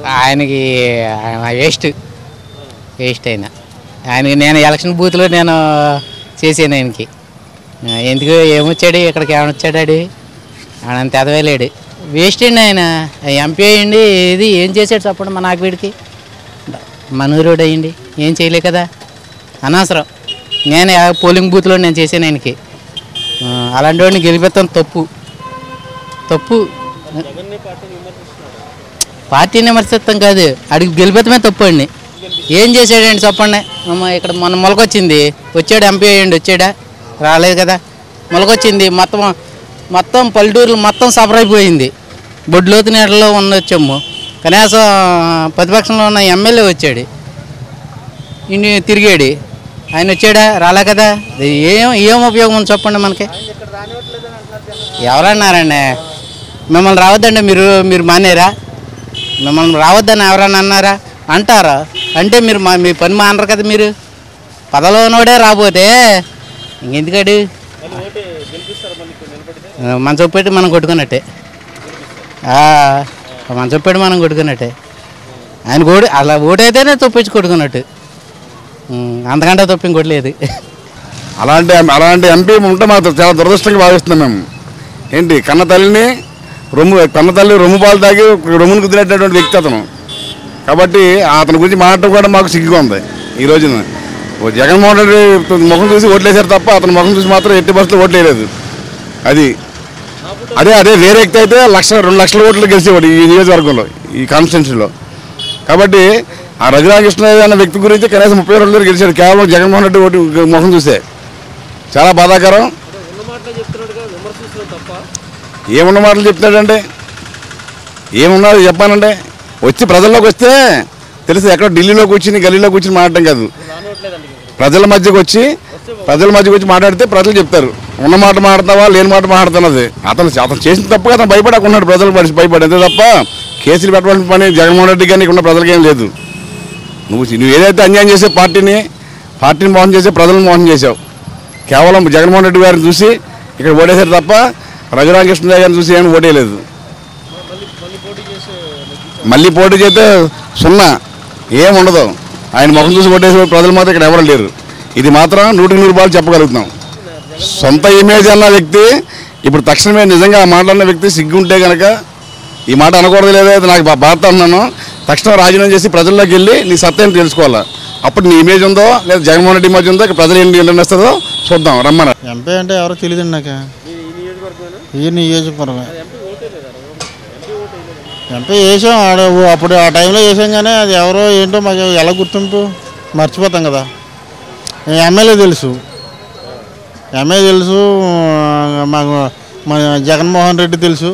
ఆయనకి waste waste అయినా ఆయనకి నేను ఎలక్షన్ బూత్లో నేను చేసాను ఆయనకి ఆ, ఎందుకు ఏమొచ్చాడు ఇక్కడికి ఏమొచ్చాడు ఆయన అంత ఎదవేలేడు వేస్ట్ అండి ఆయన ఎంపీ అయ్యండి ఇది ఏం చేశాడు చెప్పండి మా నాకు వీడికి మనూరోడు అయ్యండి ఏం చేయలే కదా అనవసరం నేను ఆ పోలింగ్ బూత్లో నేను చేశాను ఆయనకి ఆ, అలాంటి వాడిని గెలిపిస్తాను తప్పు తప్పు పార్టీని విమర్శిస్తాం కాదు అడిగి గెలిపితమే తప్పు అండి ఏం చేశాడండి చెప్పండి అమ్మ ఇక్కడ మొన్న మొలకొచ్చింది వచ్చాడు ఎంపీ అయ్యండి వచ్చాడా రాలేదు కదా మొలకొచ్చింది మొత్తం మొత్తం పల్లెటూరులు మొత్తం సఫర్ అయిపోయింది బొడ్లోతు నీళ్ళలో ఉండొచ్చమ్ము కనీసం ప్రతిపక్షంలో ఉన్న ఎమ్మెల్యే వచ్చాడు ఇన్ని తిరిగాడు ఆయన వచ్చాడా రాలే కదా ఏం ఏం ఉపయోగం ఉంది చెప్పండి మనకి ఎవరన్నారండి మిమ్మల్ని రావద్దండి మీరు మీరు మానేరా మిమ్మల్ని రావద్దని ఎవరన్నా అన్నారా అంటారా అంటే మీరు మా మీ పని మానరు కదా మీరు పదలోనోడే రాబోతే ఇంకెందుకడు మంచం పెట్టి మనం కొట్టుకున్నట్టే ఆ, మంచం పెట్టి మనం కొట్టుకున్నట్టే ఆయన ఓడి అలా ఓటైతేనే తప్పించి కొట్టుకున్నట్టు ఉం, అంతకంటే తప్పి ఇంకోటి లేదు అలాంటి అలాంటి ఎంపీ ఉంటే మాకు చాలా దురదృష్టంగా భావిస్తున్నాం మేము ఏంటి కన్న తల్లిని రొమ్ము కన్న తల్లి రొమ్ము పాలు తాగి రొమ్మును కుదిరేటటువంటి వ్యక్తి అతను కాబట్టి అతని గురించి మాట్లాడటం కూడా మాకు సిగ్గుగా ఉంది ఈ రోజున ఓ జగన్మోహన్ రెడ్డి ముఖం చూసి ఓట్లేశారు తప్ప అతని ముఖం చూసి మాత్రం ఎట్టి బస్సులో ఓట్లేదు అది అదే అదే వేరే వ్యక్తి అయితే లక్ష రెండు లక్షల ఓట్లు గెలిచేవాడు ఈ నియోజకవర్గంలో ఈ కాన్స్టిట్యున్సీలో కాబట్టి ఆ రఘురామకృష్ణ అనే వ్యక్తి గురించి కనీసం ముప్పై రెండు వేలు గెలిచాడు కేవలం జగన్మోహన్ రెడ్డి ఓటు ముఖం చూసే చాలా బాధాకరం ఏమున్న మాటలు చెప్తున్నాడంటే ఏమున్నది చెప్పానంటే వచ్చి ప్రజల్లోకి వస్తే తెలుసు ఎక్కడ ఢిల్లీలో కూర్చుని గల్లీలో కూర్చుని మాట్లాడటం కాదు ప్రజల మధ్యకి వచ్చి ప్రజల మధ్యకి వచ్చి మాట్లాడితే ప్రజలు చెప్తారు ఉన్న మాట మాట్లాడతావా లేని మాట మాట్లాడుతున్నది అతను అతను చేసిన తప్పుగా అతను భయపడకున్నాడు ప్రజలు పడి భయపడి అంతే తప్ప కేసులు పెట్టవలసిన పని జగన్మోహన్ రెడ్డి కానీ ఇక్కడ ఉన్న ప్రజలకి ఏం లేదు నువ్వు నువ్వు ఏదైతే అన్యాయం చేసే పార్టీని పార్టీని మోసం చేసే ప్రజలను మోసం చేసావు కేవలం జగన్మోహన్ రెడ్డి గారిని చూసి ఇక్కడ ఓటేశారు తప్ప రఘురామకృష్ణరావు గారిని చూసి ఏమి ఓటేయలేదు మళ్ళీ పోటీ చేస్తే సున్నా ఏం ఉండదు ఆయన ముఖం చూసి ఓటేసే ప్రజలు మాత్రం ఇక్కడ ఎవరు లేరు ఇది మాత్రం నూటికి నూరు బాలు చెప్పగలుగుతున్నాం సొంత ఇమేజ్ అన్న వ్యక్తి ఇప్పుడు తక్షణమే నిజంగా ఆ మాట్లాడిన వ్యక్తి సిగ్గుంటే కనుక ఈ మాట అనకూడదు లేదో నాకు బా- బాధ అన్నాను తక్షణం రాజీనామా చేసి ప్రజల్లోకి వెళ్ళి నీ సత్యాన్ని తెలుసుకోవాలా అప్పుడు నీ ఇమేజ్ ఉందో లేదా జగన్మోహన్ రెడ్డి ఇమేజ్ ఉందో ఇక్కడ ప్రజలు ఏం నిర్ణయిస్తుందో చూద్దాం రమ్మని ఎంపీ అంటే ఎవరో తెలియదండి నాకు ఈ నియోజకవర్గమే ఎంపీ వేసాం ఆడ అప్పుడు ఆ టైంలో వేసాం కానీ అది ఎవరో ఏంటో మాకు ఎలా గుర్తింపు మర్చిపోతాం కదా ఎమ్మెల్యే తెలుసు ఎమ్మెల్యే తెలుసు ఆ, మాకు మన జగన్మోహన్ రెడ్డి తెలుసు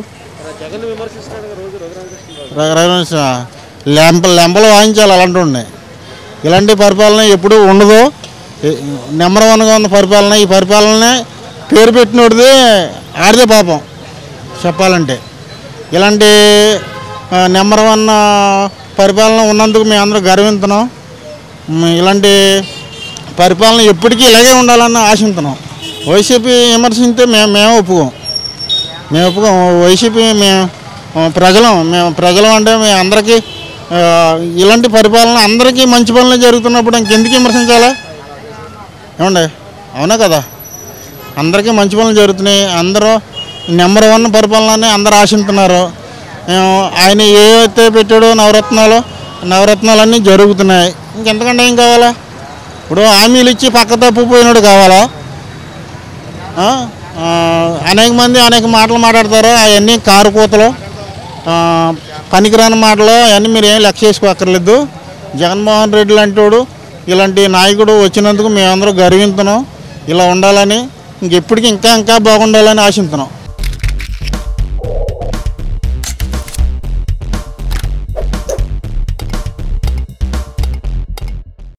ర- రఘురామ లెంప లెంపలు వాయించాలి అలాంటి ఉన్నాయి ఇలాంటి పరిపాలన ఎప్పుడూ ఉండదు ఏ- నెంబర్ వన్గా ఉన్న పరిపాలన ఈ పరిపాలన పేరు పెట్టినోడిది ఆడిదే పాపం చెప్పాలంటే ఇలాంటి ఆ, నెంబర్ వన్ ఆ, పరిపాలన ఉన్నందుకు మేము అందరూ గర్వించున్నాం మ్, ఇలాంటి పరిపాలన ఎప్పటికీ ఇలాగే ఉండాలని ఆశిస్తున్నాం వైసీపీ విమర్శించితే మేము మేము ఒప్పుకోం మేము ఒప్పుకోం వైసీపీ మేము ఆ, ప్రజలం మేము ప్రజలం అంటే మేము అందరికీ ఆ, ఇలాంటి పరిపాలన అందరికీ మంచి పనులు జరుగుతున్నప్పుడు ఇంకెందుకు విమర్శించాలా ఏమండి అవునా కదా అందరికీ మంచి పనులు జరుగుతున్నాయి అందరూ నెంబర్ వన్ పరిపాలనని అందరూ ఆశిస్తున్నారు ఆ, ఆయన ఏవైతే పెట్టాడో నవరత్నాలు నవరత్నాలన్నీ జరుగుతున్నాయి ఇంకెంతకంటే ఏం కావాలా ఇప్పుడు హామీలు ఇచ్చి పక్క తప్పిపోయినాడు కావాలా ఆ, ఆ, అనేక మంది అనేక మాటలు మాట్లాడతారు అవన్నీ కారు కూతలు ఆ, పనికిరాని మాటలు అవన్నీ మీరు ఏం లక్ష్య చేసుకోక్కర్లేదు జగన్మోహన్ రెడ్డి లాంటివాడు ఇలాంటి నాయకుడు వచ్చినందుకు మేమందరూ గర్వించున్నాం ఇలా ఉండాలని ఇంకెప్పటికీ ఇంకా ఇంకా బాగుండాలని ఆశిస్తున్నాం